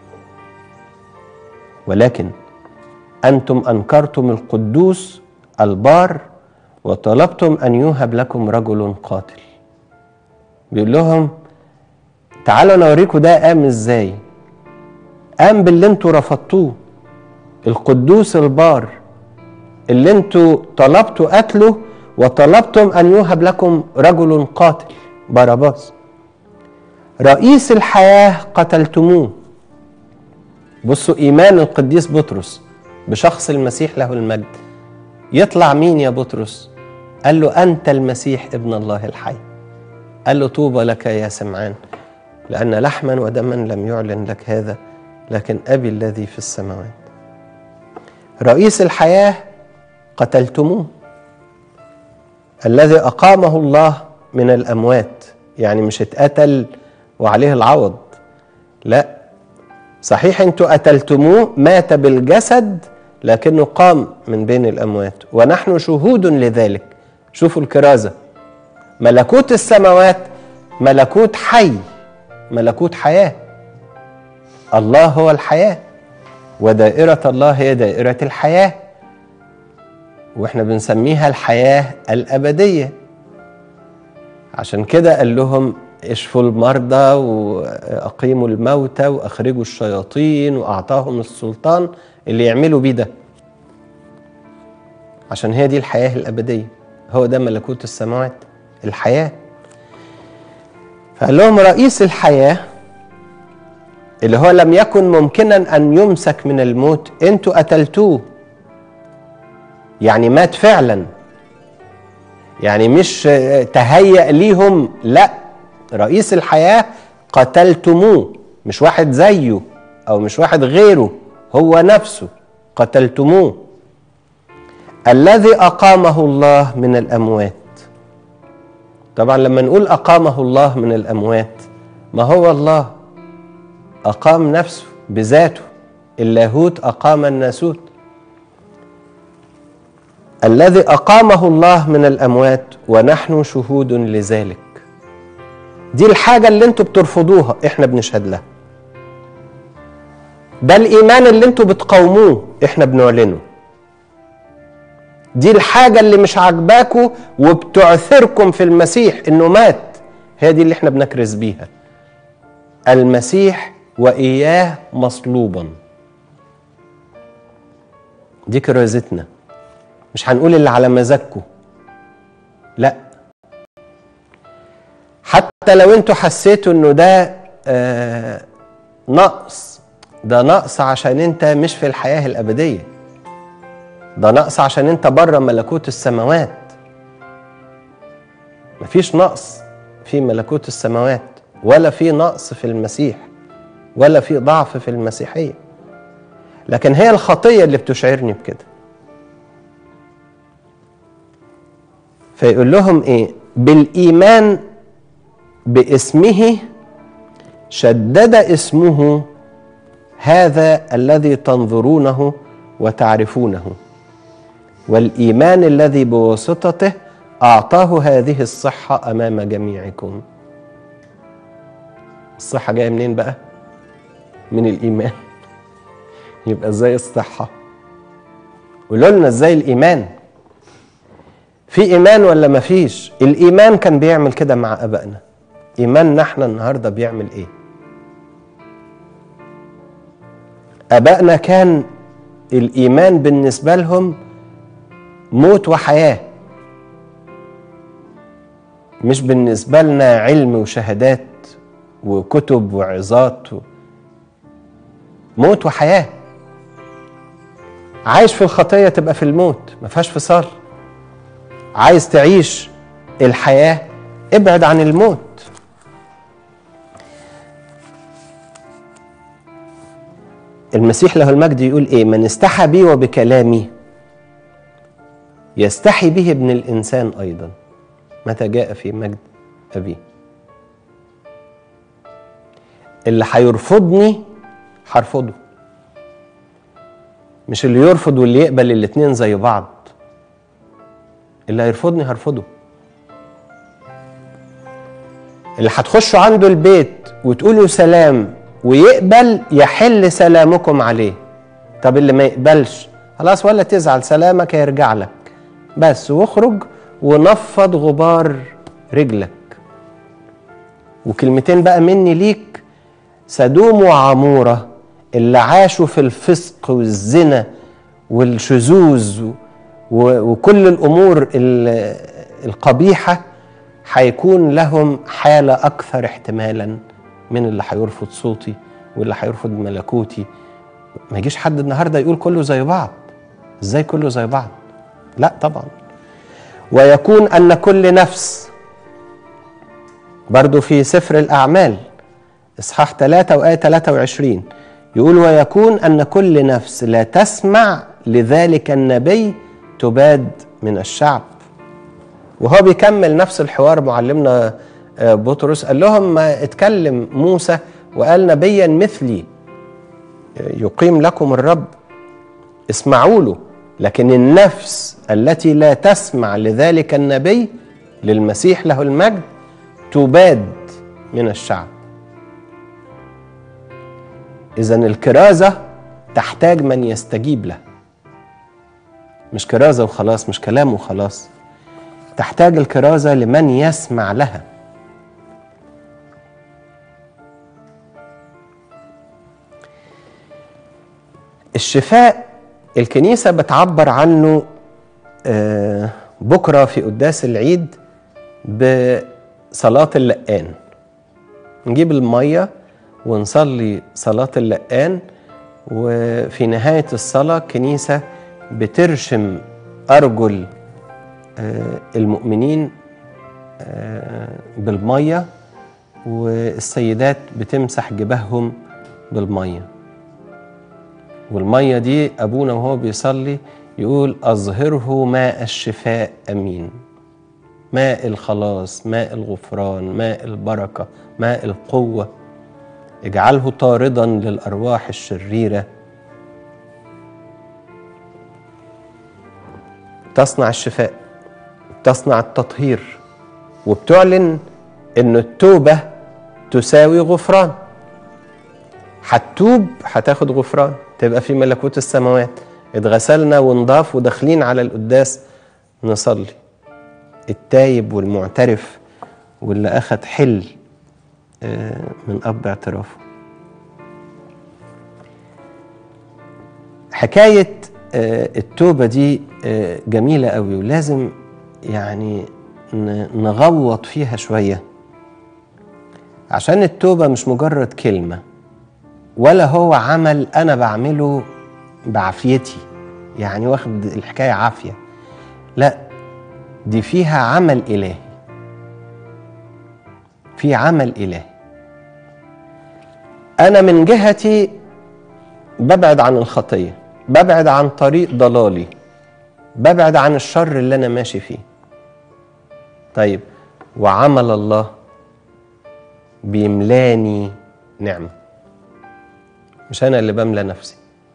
ولكن أنتم أنكرتم القدوس البار وطلبتم أن يوهب لكم رجل قاتل بيقول لهم تعالوا أنا أوريكم ده قام إزاي قام باللي انتوا رفضتوه القدوس البار اللي انتوا طلبتوا قتله وطلبتم ان يوهب لكم رجل قاتل باراباس رئيس الحياه قتلتموه بصوا ايمان القديس بطرس بشخص المسيح له المجد يطلع مين يا بطرس قال له انت المسيح ابن الله الحي قال له طوبى لك يا سمعان لان لحما ودما لم يعلن لك هذا لكن ابي الذي في السماوات رئيس الحياه قتلتموه الذي اقامه الله من الاموات يعني مش اتقتل وعليه العوض لا صحيح انتوا قتلتموه مات بالجسد لكنه قام من بين الاموات ونحن شهود لذلك شوفوا الكرازه ملكوت السماوات ملكوت حي ملكوت حياه الله هو الحياه ودائره الله هي دائره الحياه واحنا بنسميها الحياه الابديه عشان كده قال لهم اشفوا المرضى واقيموا الموتى واخرجوا الشياطين واعطاهم السلطان اللي يعملوا بيه ده عشان هي دي الحياه الابديه هو ده ملكوت السماوات الحياه فقال لهم رئيس الحياه اللي هو لم يكن ممكنا ان يمسك من الموت انتوا قتلتوه يعني مات فعلا يعني مش تهيأ ليهم لا رئيس الحياة قتلتموه مش واحد زيه أو مش واحد غيره هو نفسه قتلتموه الذي أقامه الله من الأموات طبعا لما نقول أقامه الله من الأموات ما هو الله أقام نفسه بذاته اللاهوت أقام الناسوت الذي اقامه الله من الاموات ونحن شهود لذلك دي الحاجه اللي انتوا بترفضوها احنا بنشهد لها ده الايمان اللي انتوا بتقاوموه احنا بنعلنه دي الحاجه اللي مش عاجباكوا وبتعثركم في المسيح انه مات هي دي اللي احنا بنكرز بيها المسيح واياه مصلوبا دي كرازتنا مش هنقول اللي على مزاجكم لا حتى لو انتوا حسيتوا انه ده آه نقص ده نقص عشان انت مش في الحياه الابديه ده نقص عشان انت بره ملكوت السماوات مفيش نقص في ملكوت السماوات ولا في نقص في المسيح ولا في ضعف في المسيحيه لكن هي الخطيه اللي بتشعرني بكده فيقول لهم ايه بالايمان باسمه شدد اسمه هذا الذي تنظرونه وتعرفونه والايمان الذي بواسطته اعطاه هذه الصحه امام جميعكم الصحه جايه منين بقى من الايمان يبقى ازاي الصحه قولوا لنا ازاي الايمان في ايمان ولا ما فيش الايمان كان بيعمل كده مع ابائنا ايماننا احنا النهارده بيعمل ايه ابائنا كان الايمان بالنسبه لهم موت وحياه مش بالنسبه لنا علم وشهادات وكتب وعظات و... موت وحياه عايش في الخطيه تبقى في الموت ما فيهاش فصال عايز تعيش الحياه ابعد عن الموت المسيح له المجد يقول ايه من استحى بي وبكلامي يستحي به ابن الانسان ايضا متى جاء في مجد ابيه اللي هيرفضني هرفضه مش اللي يرفض واللي يقبل الاتنين زي بعض اللي هيرفضني هرفضه اللي هتخشوا عنده البيت وتقولوا سلام ويقبل يحل سلامكم عليه طب اللي ما يقبلش خلاص ولا تزعل سلامك هيرجع لك بس واخرج ونفض غبار رجلك وكلمتين بقى مني ليك سدوم وعمورة اللي عاشوا في الفسق والزنا والشذوذ و- و- وكل الأمور ال- القبيحة هيكون لهم حالة أكثر احتمالا من اللي هيرفض صوتي واللي هيرفض ملكوتي ما يجيش حد النهاردة يقول كله زي بعض ازاي كله زي بعض لا طبعا ويكون أن كل نفس برضو في سفر الأعمال إصحاح 3 وآية 23 يقول ويكون أن كل نفس لا تسمع لذلك النبي تباد من الشعب وهو بيكمل نفس الحوار معلمنا آه، بطرس قال لهم ما اتكلم موسى وقال نبيا مثلي آه، يقيم لكم الرب اسمعوا له لكن النفس التي لا تسمع لذلك النبي للمسيح له المجد تباد من الشعب اذا الكرازه تحتاج من يستجيب له مش كرازه وخلاص مش كلام وخلاص تحتاج الكرازه لمن يسمع لها الشفاء الكنيسه بتعبر عنه آه، بكره في قداس العيد بصلاه اللقان نجيب الميه ونصلي صلاه اللقان وفي نهايه الصلاه الكنيسه بترشم ارجل آه، المؤمنين آه، بالميه والسيدات بتمسح جباههم بالميه والميه دي ابونا وهو بيصلي يقول اظهره ماء الشفاء امين ماء الخلاص ماء الغفران ماء البركه ماء القوه اجعله طاردا للارواح الشريره تصنع الشفاء تصنع التطهير وبتعلن ان التوبه تساوي غفران هتتوب هتاخد غفران تبقى في ملكوت السماوات اتغسلنا ونضاف وداخلين على القداس نصلي التايب والمعترف واللي اخد حل آه، من اب اعترافه حكايه آه، التوبه دي آه، جميله قوي ولازم يعني ن- نغوط فيها شويه عشان التوبه مش مجرد كلمه ولا هو عمل انا بعمله بعافيتي يعني واخد الحكايه عافيه لا دي فيها عمل الهي في عمل الهي انا من جهتي ببعد عن الخطيه ببعد عن طريق ضلالي ببعد عن الشر اللي انا ماشي فيه طيب وعمل الله بيملاني نعمه مش انا اللي بملى نفسي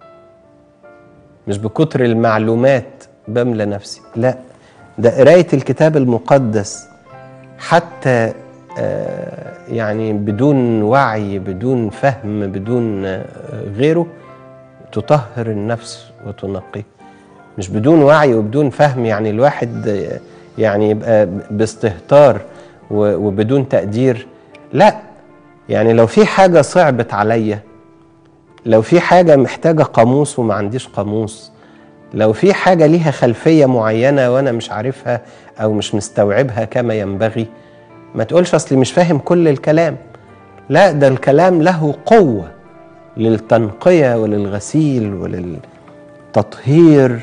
مش بكتر المعلومات بملى نفسي لا ده قرايه الكتاب المقدس حتى آه، يعني بدون وعي بدون فهم بدون آه، غيره تطهر النفس وتنقيه مش بدون وعي وبدون فهم يعني الواحد آه، يعني يبقى باستهتار و- وبدون تقدير لا يعني لو في حاجه صعبت عليا لو في حاجة محتاجة قاموس وما عنديش قاموس لو في حاجة ليها خلفية معينة وأنا مش عارفها أو مش مستوعبها كما ينبغي ما تقولش أصلي مش فاهم كل الكلام لا ده الكلام له قوة للتنقية وللغسيل وللتطهير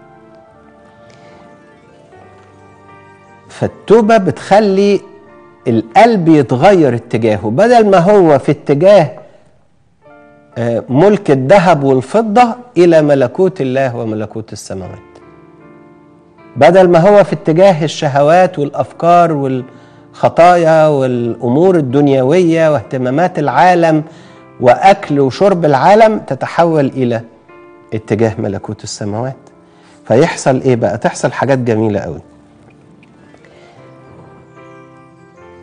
فالتوبة بتخلي القلب يتغير اتجاهه بدل ما هو في اتجاه آه، ملك الذهب والفضة إلى ملكوت الله وملكوت السماوات بدل ما هو في اتجاه الشهوات والأفكار والخطايا والأمور الدنيوية واهتمامات العالم وأكل وشرب العالم تتحول إلى اتجاه ملكوت السماوات فيحصل إيه بقى؟ تحصل حاجات جميلة قوي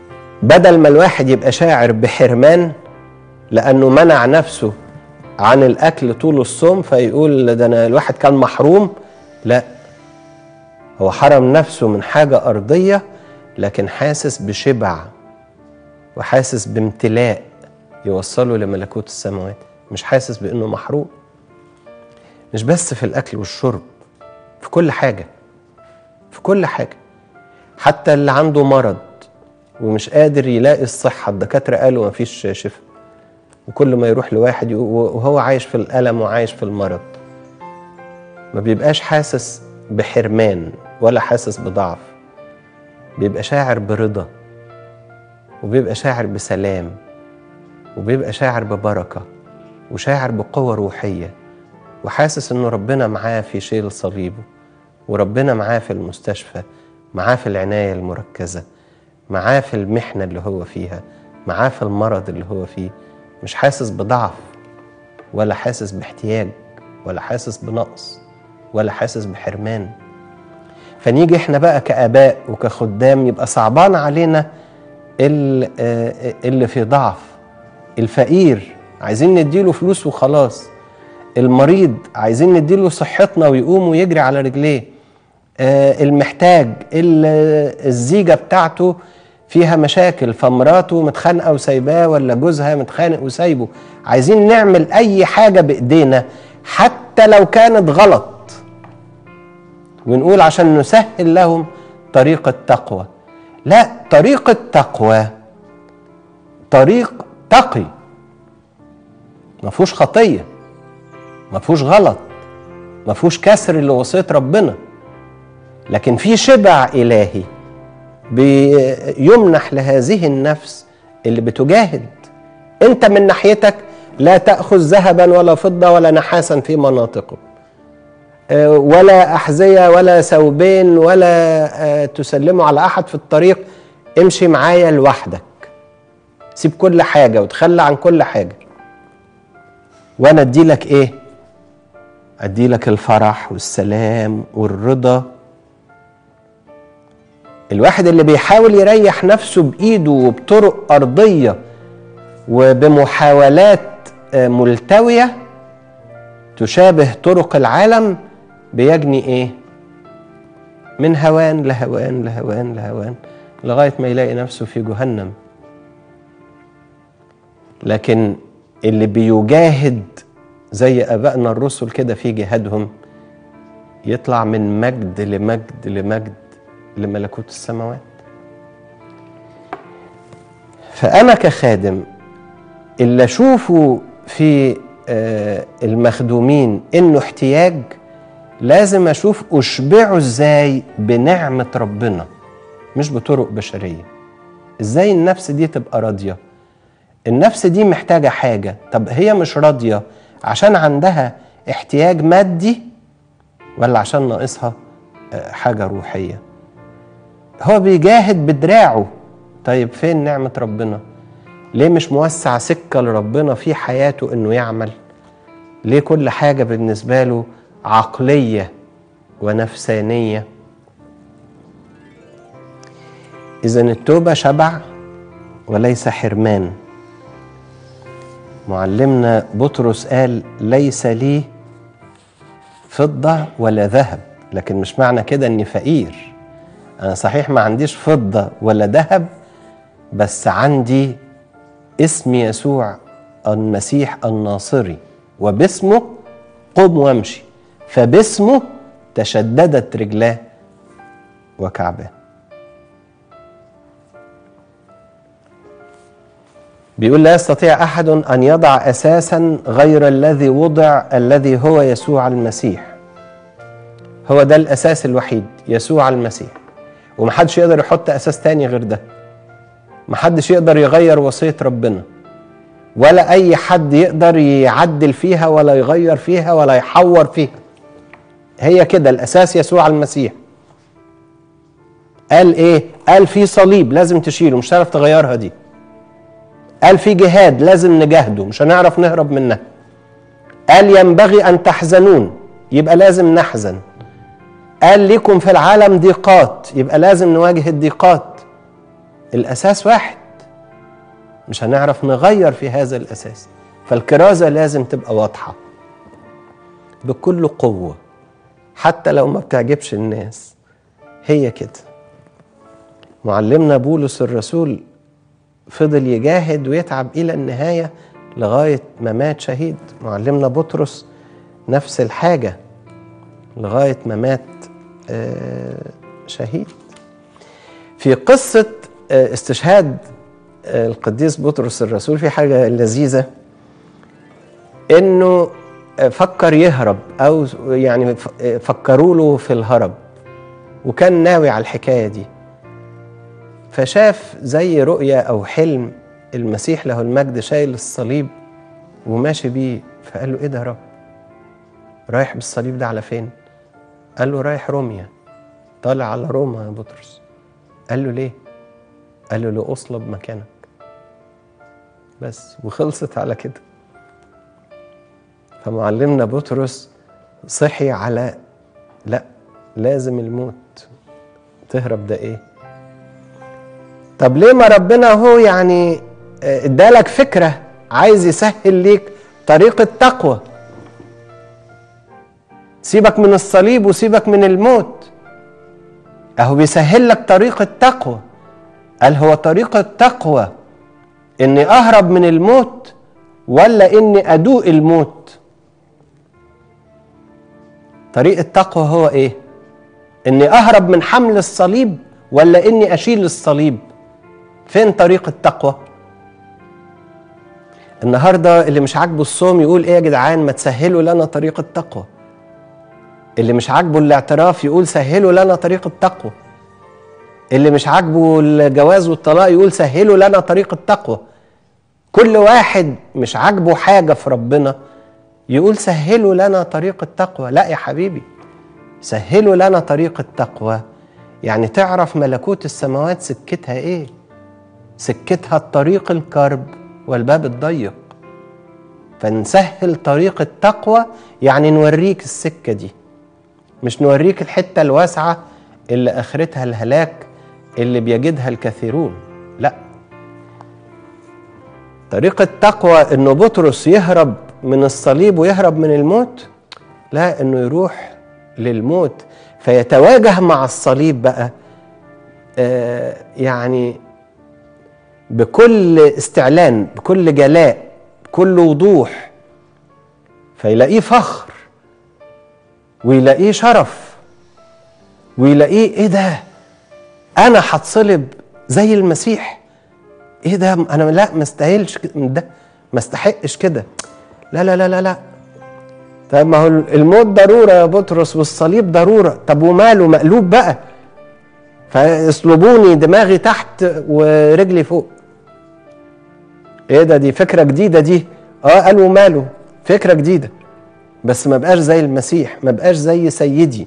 بدل ما الواحد يبقى شاعر بحرمان لانه منع نفسه عن الاكل طول الصوم فيقول ده انا الواحد كان محروم لا هو حرم نفسه من حاجه ارضيه لكن حاسس بشبع وحاسس بامتلاء يوصله لملكوت السماوات مش حاسس بانه محروم مش بس في الاكل والشرب في كل حاجه في كل حاجه حتى اللي عنده مرض ومش قادر يلاقي الصحه الدكاتره قالوا مفيش شفاء وكل ما يروح لواحد يقو- وهو عايش في الالم وعايش في المرض ما بيبقاش حاسس بحرمان ولا حاسس بضعف بيبقى شاعر برضا وبيبقى شاعر بسلام وبيبقى شاعر ببركه وشاعر بقوه روحيه وحاسس انه ربنا معاه في شيل صليبه وربنا معاه في المستشفى معاه في العنايه المركزه معاه في المحنه اللي هو فيها معاه في المرض اللي هو فيه مش حاسس بضعف ولا حاسس باحتياج ولا حاسس بنقص ولا حاسس بحرمان فنيجي احنا بقى كاباء وكخدام يبقى صعبان علينا ال- آه، اللي في ضعف الفقير عايزين نديله فلوس وخلاص المريض عايزين نديله صحتنا ويقوم ويجري على رجليه آه، المحتاج ال- الزيجة بتاعته فيها مشاكل فمراته متخانقة وسايباه ولا جوزها متخانق وسايبه عايزين نعمل أي حاجة بإيدينا حتى لو كانت غلط ونقول عشان نسهل لهم طريق التقوى لا طريق التقوى طريق تقي ما فيهوش خطيه ما فيهوش غلط ما فيهوش كسر لوصيه ربنا لكن في شبع الهي بيمنح لهذه النفس اللي بتجاهد انت من ناحيتك لا تاخذ ذهبا ولا فضه ولا نحاسا في مناطقه آه، ولا احذيه ولا ثوبين ولا آه، تسلمه على احد في الطريق امشي معايا لوحدك سيب كل حاجه وتخلى عن كل حاجه وانا ادي لك ايه ادي لك الفرح والسلام والرضا الواحد اللي بيحاول يريح نفسه بايده وبطرق ارضيه وبمحاولات آه، ملتويه تشابه طرق العالم بيجني ايه من هوان لهوان لهوان لهوان لغايه ما يلاقي نفسه في جهنم لكن اللي بيجاهد زي ابائنا الرسل كده في جهادهم يطلع من مجد لمجد لمجد لملكوت السماوات فانا كخادم اللي اشوفه في آه، المخدومين انه احتياج لازم اشوف اشبعه ازاي بنعمه ربنا مش بطرق بشريه ازاي النفس دي تبقى راضيه النفس دي محتاجه حاجه طب هي مش راضيه عشان عندها احتياج مادي ولا عشان ناقصها آه، حاجه روحيه هو بيجاهد بدراعه طيب فين نعمه ربنا ليه مش موسع سكه لربنا في حياته انه يعمل ليه كل حاجه بالنسبه له عقليه ونفسانيه اذا التوبه شبع وليس حرمان معلمنا بطرس قال ليس لي فضه ولا ذهب لكن مش معنى كده اني فقير انا صحيح ما عنديش فضه ولا ذهب بس عندي اسم يسوع المسيح الناصري وباسمه قم وامشي فباسمه تشددت رجلاه وكعباه بيقول لا يستطيع احد ان يضع اساسا غير الذي وضع الذي هو يسوع المسيح هو ده الاساس الوحيد يسوع المسيح ومحدش يقدر يحط اساس تاني غير ده محدش يقدر يغير وصيه ربنا ولا اي حد يقدر يعدل فيها ولا يغير فيها ولا يحور فيها هي كده الاساس يسوع المسيح قال ايه قال في صليب لازم تشيله مش هتعرف تغيرها دي قال في جهاد لازم نجاهده مش هنعرف نهرب منها قال ينبغي ان تحزنون يبقى لازم نحزن قال لكم في العالم ضيقات يبقى لازم نواجه الضيقات الاساس واحد مش هنعرف نغير في هذا الاساس فالكرازه لازم تبقى واضحه بكل قوه حتى لو ما بتعجبش الناس هي كده معلمنا بولس الرسول فضل يجاهد ويتعب الى النهايه لغايه ما مات شهيد معلمنا بطرس نفس الحاجه لغايه ما مات آه، شهيد في قصه آه، استشهاد آه، القديس بطرس الرسول في حاجه لذيذه انه فكر يهرب او يعني ف- فكروا له في الهرب وكان ناوي على الحكايه دي فشاف زي رؤية أو حلم المسيح له المجد شايل الصليب وماشي بيه فقال له إيه ده يا رب؟ رايح بالصليب ده على فين؟ قال له رايح روميا طالع على روما يا بطرس قال له ليه؟ قال له لأصلب مكانك بس وخلصت على كده فمعلمنا بطرس صحي على لا لازم الموت تهرب ده ايه؟ طب ليه ما ربنا هو يعني آه، ادالك فكرة عايز يسهل ليك طريق التقوى سيبك من الصليب وسيبك من الموت اهو بيسهل لك طريق التقوى قال هو طريق التقوى اني اهرب من الموت ولا اني ادوق الموت طريق التقوى هو ايه اني اهرب من حمل الصليب ولا اني اشيل الصليب فين طريق التقوى النهارده اللي مش عاجبه الصوم يقول ايه يا جدعان ما تسهلوا لنا طريق التقوى اللي مش عاجبه الاعتراف يقول سهلوا لنا طريق التقوى اللي مش عاجبه الجواز والطلاق يقول سهلوا لنا طريق التقوى كل واحد مش عاجبه حاجة في ربنا يقول سهلوا لنا طريق التقوى لا يا حبيبي سهلوا لنا طريق التقوى يعني تعرف ملكوت السماوات سكتها ايه سكتها الطريق الكرب والباب الضيق فنسهل طريق التقوى يعني نوريك السكة دي مش نوريك الحتة الواسعة اللي آخرتها الهلاك اللي بيجدها الكثيرون لا طريق التقوى انه بطرس يهرب من الصليب ويهرب من الموت لا انه يروح للموت فيتواجه مع الصليب بقى آه يعني بكل استعلان بكل جلاء بكل وضوح فيلاقيه فخر ويلاقيه شرف ويلاقيه ايه ده انا هتصلب زي المسيح ايه ده انا لا ما استاهلش كده- ده ما استحقش كده لا لا لا لا لا طب ما هو الموت ضروره يا بطرس والصليب ضروره طب وماله مقلوب بقى فيصلبوني دماغي تحت ورجلي فوق ايه ده دي فكره جديده دي اه قالوا ماله فكره جديده بس ما بقاش زي المسيح ما بقاش زي سيدي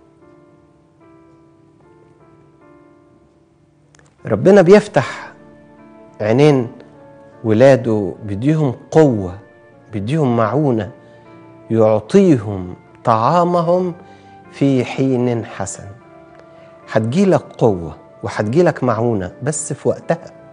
ربنا بيفتح عينين ولاده بيديهم قوة بيديهم معونة يعطيهم طعامهم في حين حسن هتجيلك قوة وهتجيلك معونة بس في وقتها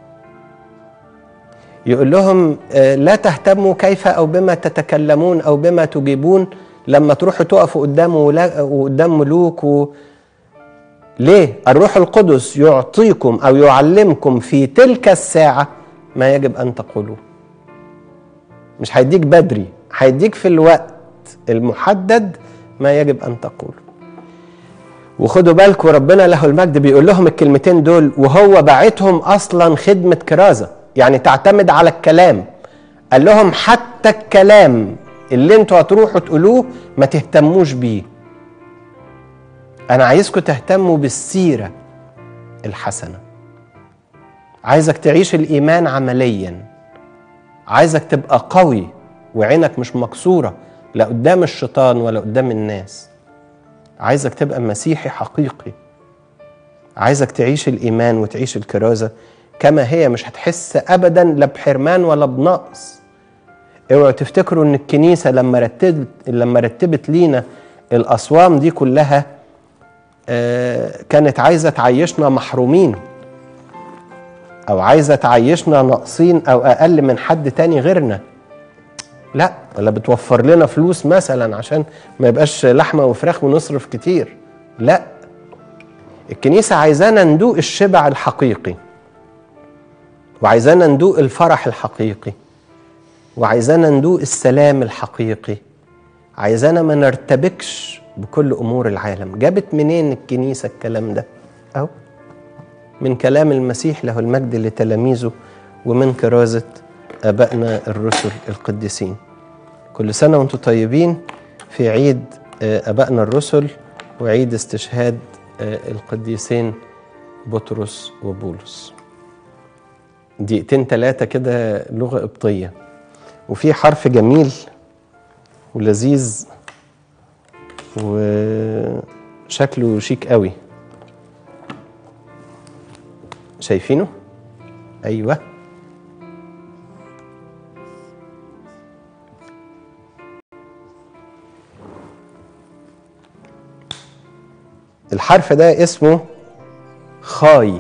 يقول لهم آه، لا تهتموا كيف أو بما تتكلمون أو بما تجيبون لما تروحوا تقفوا قدام ولا- قدام ملوك و... ليه؟ الروح القدس يعطيكم أو يعلمكم في تلك الساعة ما يجب أن تقولوه مش هيديك بدري هيديك في الوقت المحدد ما يجب أن تقوله وخدوا بالكم ربنا له المجد بيقول لهم الكلمتين دول وهو باعتهم أصلا خدمة كرازة يعني تعتمد على الكلام قال لهم حتى الكلام اللي انتوا هتروحوا تقولوه ما تهتموش بيه انا عايزكم تهتموا بالسيره الحسنه عايزك تعيش الايمان عمليا عايزك تبقى قوي وعينك مش مكسوره لا قدام الشيطان ولا قدام الناس عايزك تبقى مسيحي حقيقي عايزك تعيش الايمان وتعيش الكرازه كما هي مش هتحس ابدا لا بحرمان ولا بنقص اوعوا تفتكروا ان الكنيسه لما رتبت لما رتبت لينا الاصوام دي كلها آه، كانت عايزه تعيشنا محرومين او عايزه تعيشنا ناقصين او اقل من حد تاني غيرنا لا ولا بتوفر لنا فلوس مثلا عشان ما يبقاش لحمه وفراخ ونصرف كتير لا الكنيسه عايزانا ندوق الشبع الحقيقي وعايزانا ندوق الفرح الحقيقي وعايزانا ندوق السلام الحقيقي عايزانا ما نرتبكش بكل امور العالم جابت منين الكنيسه الكلام ده اهو من كلام المسيح له المجد لتلاميذه ومن كرازه ابائنا الرسل القديسين كل سنه وانتم طيبين في عيد آه، ابائنا الرسل وعيد استشهاد آه، القديسين بطرس وبولس دقيقتين ثلاثة كده لغة قبطية وفي حرف جميل ولذيذ وشكله شيك قوي شايفينه؟ أيوه الحرف ده اسمه خاي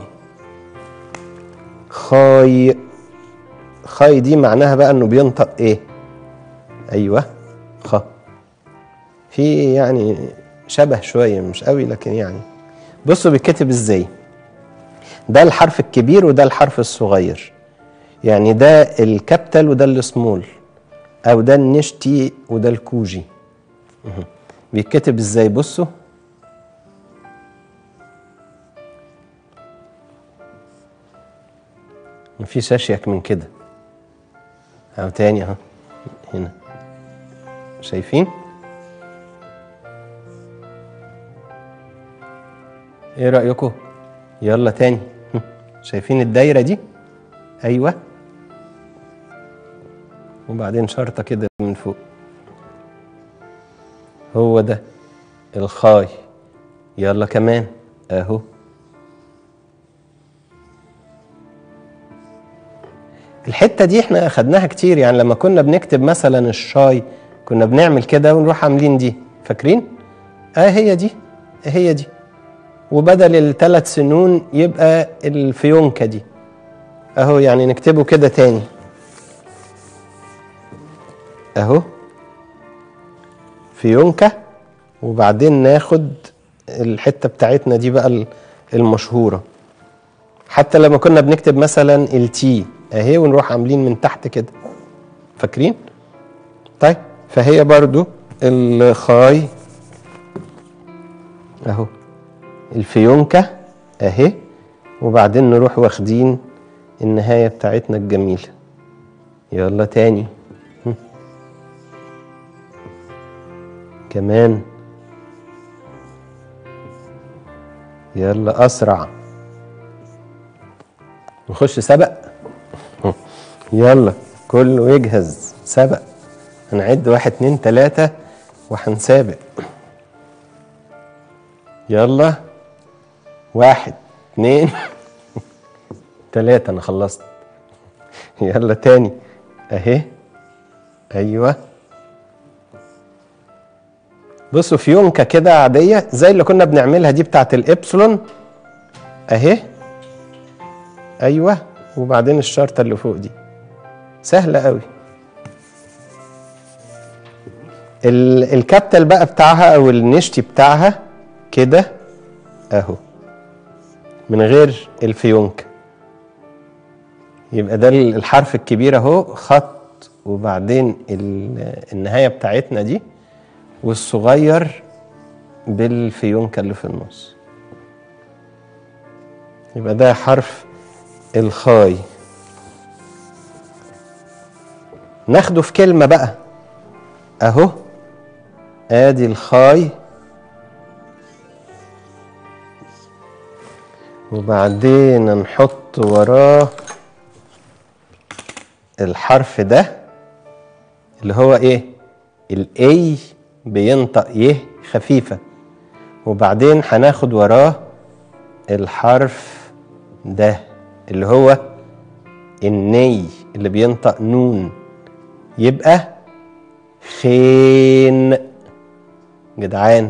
خاي خاي دي معناها بقى انه بينطق ايه ايوه خ في يعني شبه شويه مش قوي لكن يعني بصوا بيتكتب ازاي ده الحرف الكبير وده الحرف الصغير يعني ده الكابيتال وده السمول او ده النشتي وده الكوجي مهم. بيتكتب ازاي بصوا مفيش اشيك من كده اهو تاني اهو هنا شايفين ايه رايكم يلا تاني هم. شايفين الدايره دي ايوه وبعدين شرطه كده من فوق هو ده الخاي يلا كمان اهو الحته دي احنا اخدناها كتير يعني لما كنا بنكتب مثلا الشاي كنا بنعمل كده ونروح عاملين دي فاكرين اه هي دي هي دي وبدل الثلاث سنون يبقى الفيونكه دي اهو يعني نكتبه كده تاني اهو فيونكه وبعدين ناخد الحته بتاعتنا دي بقى المشهوره حتى لما كنا بنكتب مثلا التي اهي ونروح عاملين من تحت كده فاكرين طيب فهي برضو الخاي اهو الفيونكة اهي وبعدين نروح واخدين النهاية بتاعتنا الجميلة يلا تاني هم. كمان يلا أسرع نخش سبق يلا كله يجهز سبق هنعد واحد اتنين تلاتة وهنسابق يلا واحد اتنين تلاتة انا خلصت يلا تاني اهي ايوه بصوا فيونكة كده عادية زي اللي كنا بنعملها دي بتاعت الإبسلون أهي أيوه وبعدين الشرطة اللي فوق دي سهلة قوي ال- الكابيتال بقى بتاعها أو النشتي بتاعها كده أهو من غير الفيونكة يبقى ده الحرف الكبير أهو خط وبعدين ال- النهاية بتاعتنا دي والصغير بالفيونكة اللي في النص يبقى ده حرف الخاي ناخده في كلمة بقى اهو ادي الخاي وبعدين نحط وراه الحرف ده اللي هو ايه الاي بينطق يه خفيفة وبعدين هناخد وراه الحرف ده اللي هو الني اللي بينطق نون يبقى خين جدعان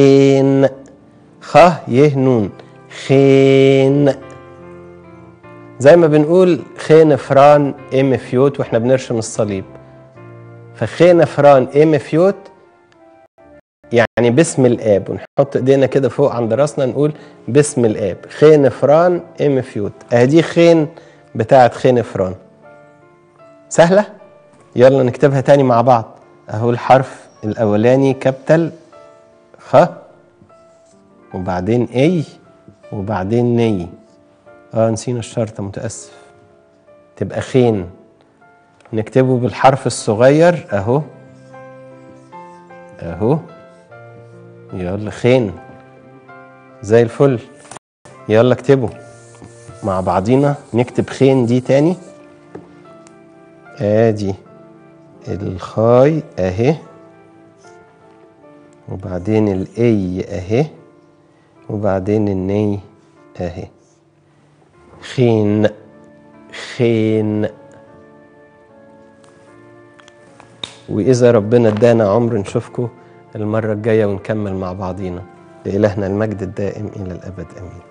خين خ يه نون خين زي ما بنقول خين فران ام فيوت واحنا بنرشم الصليب فخين فران ام فيوت يعني باسم الاب ونحط ايدينا كده فوق عند راسنا نقول باسم الاب خين فران ام فيوت اهي دي خين بتاعت خين فران سهله يلا نكتبها تاني مع بعض اهو الحرف الاولاني كابيتال خ وبعدين اي وبعدين ني اه نسينا الشرطة متأسف تبقى خين نكتبه بالحرف الصغير اهو اهو يلا خين زي الفل يلا اكتبوا مع بعضينا نكتب خين دي تاني ادي الخاي اهي وبعدين الاي اهي وبعدين الني اهي خين خين وإذا ربنا ادانا عمر نشوفكم المرة الجاية ونكمل مع بعضينا لإلهنا المجد الدائم إلى الأبد آمين